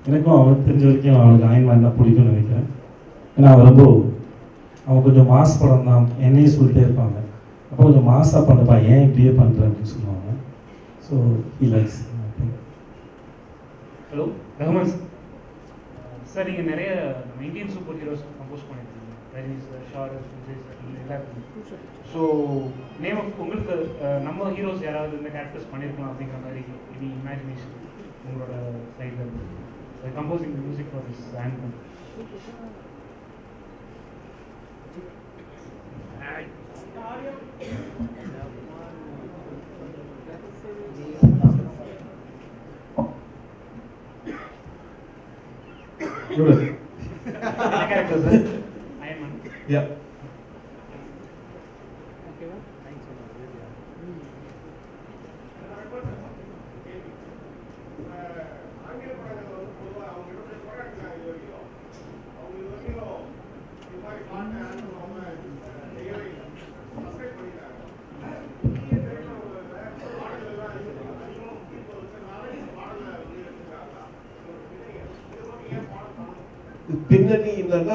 எனக்கும் அவனுக்கு தெரிஞ்ச வரைக்கும் அவனுக்கு அயன்மேன் தான் பிடிக்கும்னு நினைக்கிறேன் ஏன்னா அவன் ரொம்ப அவன் கொஞ்சம் மாஸ் படம் தான் என்னையும் சொல்லிட்டே இருப்பாங்க அப்போ கொஞ்சம் மாஸாக பண்ணப்பா ஏன் இப்படியே பண்ணுற அப்படின்னு சொல்லுவாங்க so he likes hello Rahman sir sir நீங்கள் நிறைய நம்ம இந்தியன் சூப்பர் ஹீரோஸ் கம்போஸ் பண்ணியிருக்கீங்க ரஜினி சார் ஷாரு விஜய் சார் எல்லாருக்கும் ஸோ நேம் ஆஃப் உங்களுக்கு அஹ், நம்ம ஹீரோஸ் யாராவது இந்த கேரக்டர்ஸ் பண்ணியிருக்கலாம் அப்படிங்கிற மாதிரி எனி இமேஜினேஷன் உங்களோட சைடில் இருந்து composing music for this album இவ்வளவு. என்ன கேரக்டர் சார் அயன்மன் Yeah. பின்னணி என்னன்னா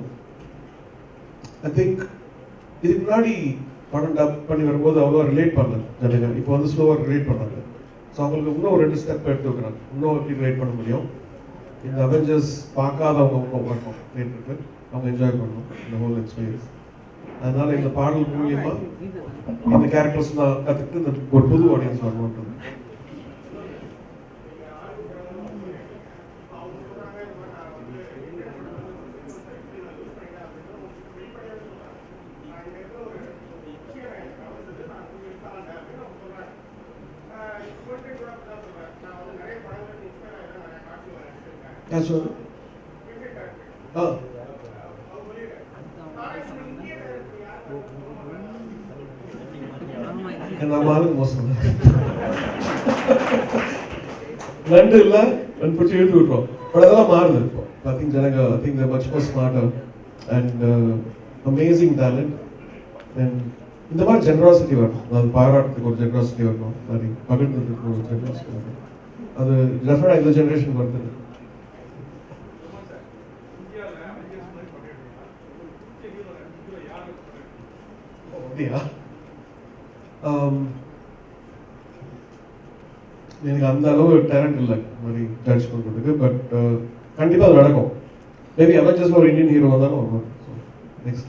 ஐ திங்க் இதுக்கு முன்னாடி படம் டப் பண்ணி வரும்போது அவ்வளோ ரிலேட் பண்ணல ஜனங்க இப்போ வந்து ஸ்லோவாக ரிலேட் பண்ணாங்க ஸோ அவங்களுக்கு இன்னும் ஒரு ரெண்டு ஸ்டெப் எடுத்து வைக்கிறாங்க இன்னும் எப்படி ரிலேட் பண்ண முடியும் இந்த அவெஞ்சர்ஸ் பார்க்காதவங்க இன்னும் வரணும் தேட்டருக்கு அவங்க என்ஜாய் பண்ணணும் இந்த ஹோல் எக்ஸ்பீரியன்ஸ் அதனால இந்த பாடல் மூலியமா இந்த கேரக்டர்ஸ் நான் கற்றுக்கிட்டு இந்த ஒரு புது ஆடியன்ஸ் வரணுன்றது யார் சொல்லு ஆ நம்ம ஆளுங்க மோசம் ரெண்டு இல்ல ரெண்டு பிடிச்சி இழுத்து விட்டுரும் பட் அதெல்லாம் மாறுது இப்போ ஐ திங்க் ஜனங்க I think much more smarter and amazing talent and இந்த மாதிரி ஜெனராசிட்டி வரணும் அது பாராட்டுறதுக்கு ஒரு ஜெனராசிட்டி வரணும் மாதிரி பகிர்ந்ததுக்கு ஒரு ஜெனராசிட்டி வரணும் அது டெஃபினட்டாக இந்த ஜெனரேஷன் வருது அப்படியா ஆம், எனக்கு அந்த அளவு டேலண்ட் இல்லை இந்த மாதிரி ஜட்ஜ் பண்ணுறதுக்கு பட் கண்டிப்பாக அது நடக்கும் மேபி அவெஞ்சர்ஸ் ஒரு இந்தியன் ஹீரோ தானே வருவாங்க நெக்ஸ்ட்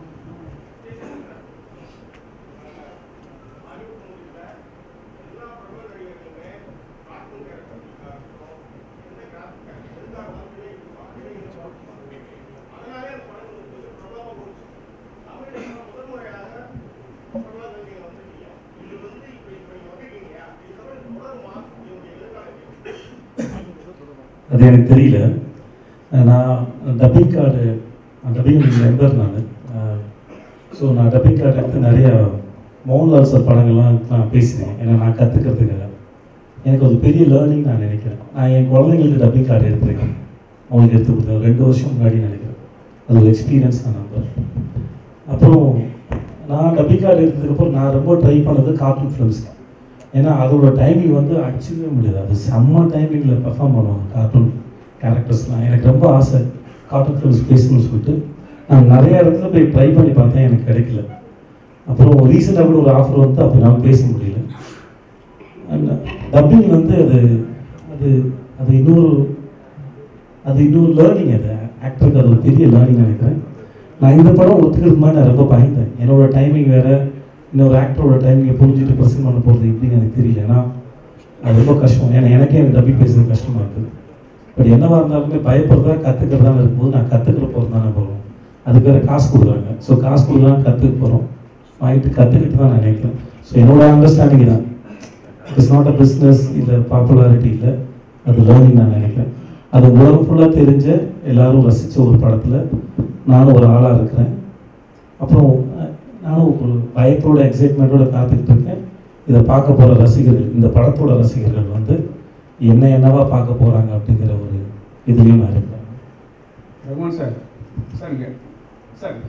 அது எனக்கு தெரியல நான் டப்பிங் கார்டு டப்பிங் மெம்பர் நான் ஸோ நான் டப்பிங் கார்டு எடுத்து நிறைய மோகன்லால் சார் படங்கள்லாம் நான் பேசினேன் ஏன்னா நான் கற்றுக்கிறதுக்காக எனக்கு ஒரு பெரிய லேர்னிங் நான் நினைக்கிறேன் நான் என் குழந்தைங்களுக்கு டப்பிங் கார்டு எடுத்திருக்கேன் அவங்களுக்கு எடுத்து கொடுத்தேன் ரெண்டு வருஷம் முன்னாடி நினைக்கிறேன் அது ஒரு எக்ஸ்பீரியன்ஸ் நான் நம்புறேன் அப்புறம் நான் டப்பிங் கார்டு எடுத்ததுக்கப்புறம் நான் ரொம்ப ட்ரை பண்ணது கார்ட்டூன் ஃபிலிம்ஸ் தான் ஏன்னா அதோட டைமிங் வந்து அடிச்சுக்கவே முடியாது அது செம்ம டைமிங்கில் பெர்ஃபார்ம் பண்ணுவாங்க கார்ட்டூன் கேரக்டர்ஸ்லாம் எனக்கு ரொம்ப ஆசை கார்ட்டூன் ஃபிலிம்ஸ் பேசணும்னு சொல்லிட்டு நான் நிறைய இடத்துல போய் ட்ரை பண்ணி பார்த்தேன் எனக்கு கிடைக்கல அப்புறம் ரீசெண்டாக கூட ஒரு ஆஃபர் வந்து அப்போ என்னால் பேச முடியல அண்ட் டப்பிங் வந்து அது அது அது இன்னொரு அது இன்னொரு லேர்னிங் அது ஆக்டருக்கு அது ஒரு பெரிய லேர்னிங் நினைக்கிறேன் நான் இந்த படம் ஒத்துக்கிறதுக்கு மாதிரி நான் ரொம்ப பயந்தேன் என்னோட டைமிங் வேறு இன்னொரு ஆக்டரோட டைமிங்கை புரிஞ்சுட்டு ப்ரெசென்ட் பண்ண போகிறது எப்படின்னு எனக்கு தெரியல ஏன்னா அது ரொம்ப கஷ்டம் ஏன்னா எனக்கே எனக்கு டப்பிங் பேசுறது கஷ்டமாக இருக்குது பட் என்னவா இருந்தாலுமே பயப்படுறதா கற்றுக்கிறதா இருக்கும்போது நான் கற்றுக்கிற போகிறது தானே போகிறோம் அதுக்கு வேறு காசு கொடுக்குறாங்க ஸோ காசு கொடுக்கலாம் கற்றுக்க போகிறோம் வாங்கிட்டு கற்றுக்கிட்டு தான் நான் நினைக்கிறேன் ஸோ என்னோட அண்டர்ஸ்டாண்டிங் தான் இட்ஸ் நாட் அ பிஸ்னஸ் இல்லை பாப்புலாரிட்டி இல்லை அது லேர்னிங் நான் நினைக்கிறேன் அது உலகம் ஃபுல்லாக தெரிஞ்ச எல்லாரும் ரசித்த ஒரு படத்தில் நானும் ஒரு ஆளாக இருக்கிறேன் அப்புறம் அஹ், நானும் ஒரு பயத்தோட எக்ஸைட்மெண்ட்டோட காத்துக்கிட்டு இருக்கேன் இதை பார்க்க போகிற ரசிகர்கள் இந்த படத்தோட ரசிகர்கள் வந்து என்ன என்னவா பார்க்க போகிறாங்க அப்படிங்கிற ஒரு இதுலேயும் நான் இருக்கிறேன் ரகுமான் சார் சார் இங்க சார்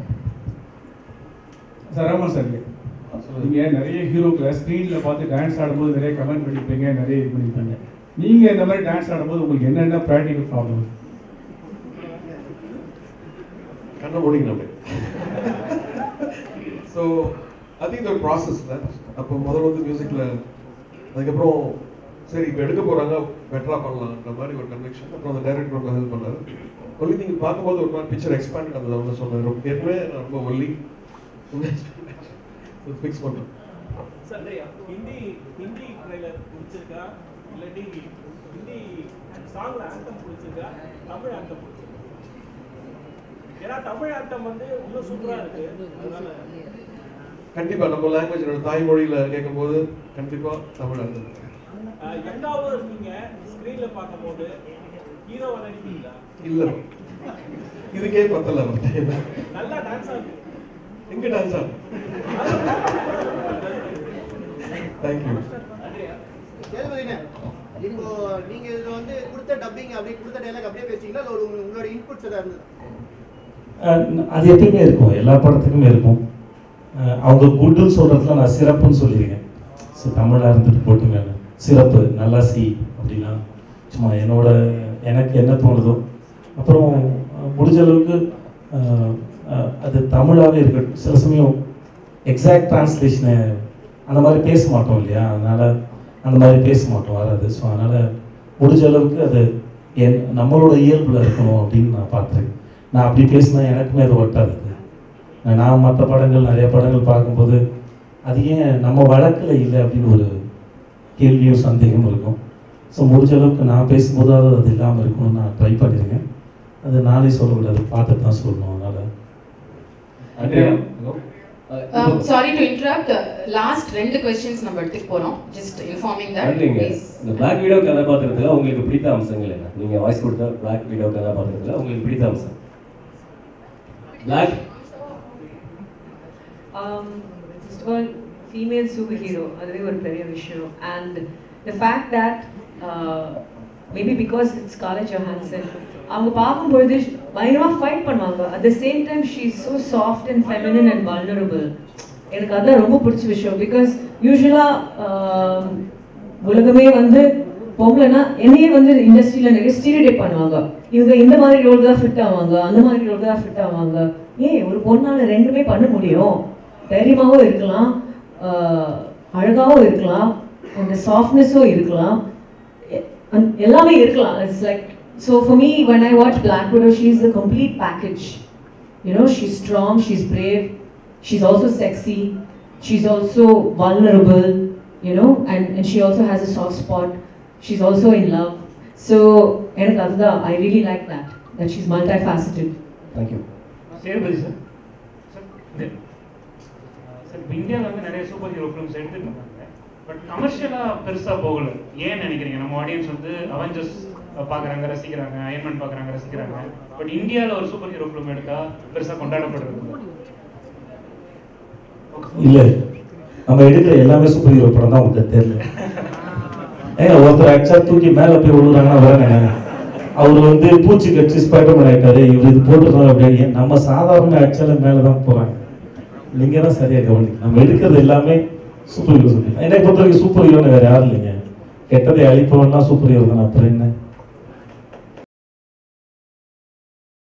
சார் ரகுமான் சார் இங்க நீங்க நிறைய ஹீரோக்களை ஸ்க்ரீன்ல பார்த்து டான்ஸ் ஆடும்போது நிறைய கமெண்ட் பண்ணிருப்பீங்க நிறைய இது பண்ணிருப்பீங்க நீங்கள் இந்த மாதிரி டான்ஸ் ஆடும்போது உங்களுக்கு என்னென்ன ப்ராக்டிக்கல் ப்ராப்ளம் கண்ணை மூடிக்கணும் அப்படியே ஸோ ஐ திங்க் ஒரு ப்ராசஸ்ல அப்போ முதல்ல வந்து மியூசிக்கில் அதுக்கப்புறம் சரி இப்போ எடுக்க போகிறாங்க பெட்டராக பண்ணலாம்ன்ற மாதிரி ஒரு கன்வெக்ஷன் அப்புறம் அந்த டைரக்டர் ரொம்ப ஹெல்ப் பண்ணாரு ஒல்லி நீங்கள் பார்க்கும்போது ஒரு மாதிரி பிக்சர் எக்ஸ்பேண்ட் அந்த ஒன்று சொன்னார் ரொம்ப ஏற்கனவே நான் ரொம்ப ஒல்லி ஃபிக்ஸ் பண்ணுறேன் சந்திரியா ஹிந்தி ஹிந்தி ட்ரைலர் பிடிச்சிருக்கா இல்லாட்டி ஹிந்தி சாங்ல ஆண்டம் பிடிச்சிருக்கா தமிழ் ஆண்டம் பிடிச்சிருக்கா ஏன்னா தமிழ் ஆண்டம் வந்து இன்னும் சூப்பரா இருக்கு அதனால கண்டிப்பாக நம்ம லாங்குவேஜ் என்னோட தாய்மொழியில் கேட்கும்போது கண்டிப்பாக தமிழ் அர்த்தம் யங் ஹவர்ஸ் நீங்க ஸ்கிரீன்ல பார்க்கும்போது ஹீரோவா நடிப்பீங்களா இல்லை இதுக்கே பத்தல நல்லா டான்ஸ் ஆகுது எங்கே டான்ஸ் ஆகும் தேங்க்யூ சேதுபதினே இப்போ நீங்க இதுல வந்து கொடுத்த டப்பிங் அப்படியே கொடுத்த டைலாக் அப்படியே பேசுவீங்களா இல்ல ஒரு உங்களோட இன்புட்ஸ் ஏதாவது இருந்தது அஹ் அது எப்பயுமே இருக்கும் எல்லா படத்துக்குமே இருக்கும் அஹ் அவங்க குட்டுன்னு சொல்கிறதுல நான் சிறப்புன்னு சொல்லியிருக்கேன் ஸோ தமிழாக இருந்துட்டு போட்டுங்க சிறப்பு நல்லா சி அப்படின்னா சும்மா என்னோட எனக்கு என்ன தோணுதோ அப்புறம் அஹ் முடிஞ்ச அளவுக்கு அஹ், அஹ், அது தமிழாகவே இருக்கட்டும் சில சமயம் எக்ஸாக்ட் டிரான்ஸ்லேஷனை அந்த மாதிரி பேச மாட்டோம் இல்லையா அதனால் அந்த மாதிரி பேச மாட்டோம் வராது ஸோ அதனால் முடிஞ்ச அளவுக்கு அது என் நம்மளோட இயல்பில் இருக்கணும் அப்படின்னு நான் பார்த்துருக்கேன் நான் அப்படி பேசினா எனக்குமே அது ஒட்டாது அது. நான் மற்ற படங்கள் நிறைய படங்கள் பார்க்கும்போது அது ஏன் நம்ம வழக்கில் இல்லை அப்படின்னு ஒரு கேள்வியும் சந்தேகமும் இருக்கும் ஸோ முடிஞ்ச அளவுக்கு நான் பேசும்போதாவது அது இல்லாமல் இருக்கணும்னு நான் ட்ரை பண்ணியிருக்கேன் அது நானே சொல்லக்கூடாது பார்த்துட்டு தான் சொல்லணும் அதனால் Um, sorry to interrupt. Uh, last ரெண்டு questions நம்ம எடுத்துக்க போறோம். Just informing that. நன்றிங்க Please. இந்த பிளாக் வீடியோ கதாபாத்திரத்தில் உங்களுக்கு பிடித்த அம்சங்கள் என்ன நீங்கள் வாய்ஸ் கொடுத்த பிளாக் வீடியோ கதாபாத்திரத்தில் உங்களுக்கு பிடித்த அம்சம் Black Um, first of all, female superhero, அதுவே ஒரு பெரிய விஷயம் and the fact that maybe because it's காலேஜ் ஜொஹான்சன் அவங்க பார்க்கும்பொழுது பயங்கரமாக ஃபைட் பண்ணுவாங்க at the same time she is so soft and feminine and vulnerable எனக்கு அதான் ரொம்ப பிடிச்ச விஷயம் பிகாஸ் யூஸ்வலாக உலகமே வந்து பொம்பளைனா என்னையே வந்து இண்டஸ்ட்ரியில் நிறைய ஸ்டீரியடைப் பண்ணுவாங்க இவங்க இந்த மாதிரி ரோல் தான் ஃபிட் ஆவாங்க அந்த மாதிரி ரோல் தான் ஃபிட் ஆவாங்க ஏன் ஒரு பொண்ணால ரெண்டுமே பண்ண முடியும் தைரியமாகவும் இருக்கலாம் ஆஹ் அழகாவும் இருக்கலாம் அந்த சாஃப்ட்னஸும் இருக்கலாம் எ- அந்த- எல்லாமே இருக்கலாம் it's like so for me when I watch Black widow she is the complete package you know she's strong she's brave she's also sexy she's also vulnerable you know and, and she also has a soft spot she's also in love so எனக்கு அதுதான் i really like that that she's multifaceted thank you Sethupathi sir sir இது sir இப்போ இந்தியாவில் வந்து நிறைய super hero films எடுத்துட்டு இருந்தாங்க but கமர்ஷியலாக பெருசாக போகல ஏன் நினைக்கிறீங்க நம்ம ஆடியன்ஸ் வந்து அவெஞ்சர்ஸ் பார்க்குறாங்க ரசிக்கிறாங்க அயன்மேன் பார்க்குறாங்க ரசிக்கிறாங்க பட் இந்தியாவில் ஒரு சூப்பர் ஹீரோ ஃபிலிம் எடுத்தால் பெருசாக கொண்டாடப்படுறது இல்ல. இல்லை நம்ம எடுக்கிற எல்லாமே சூப்பர் ஹீரோ படம் தான் உங்களுக்கு தெரியல ஏங்க ஒருத்தர் அடிச்சா தூக்கி மேலே போய் விழுறாங்கன்னா வரேங்க அவர் வந்து பூச்சி கட்சி ஸ்பைடர்மேன் ஆயிட்டாரு இவர் இது போட்டுருக்காங்க அப்படின்னு நம்ம சாதாரண அடிச்சாலும் மேலே தான் போகிறாங்க நீங்க தான் சரியா கவனிங்க நம்ம எடுக்கிறது எல்லாமே சூப்பர் ஹீரோ சொல்லி என்னை பொறுத்த வரைக்கும் சூப்பர் ஹீரோன்னு வேற யாரும் இல்லைங்க கெட்டதை அழிப்பவன்லாம் சூப்பர் ஹீரோ தானே அப்புறம் என்ன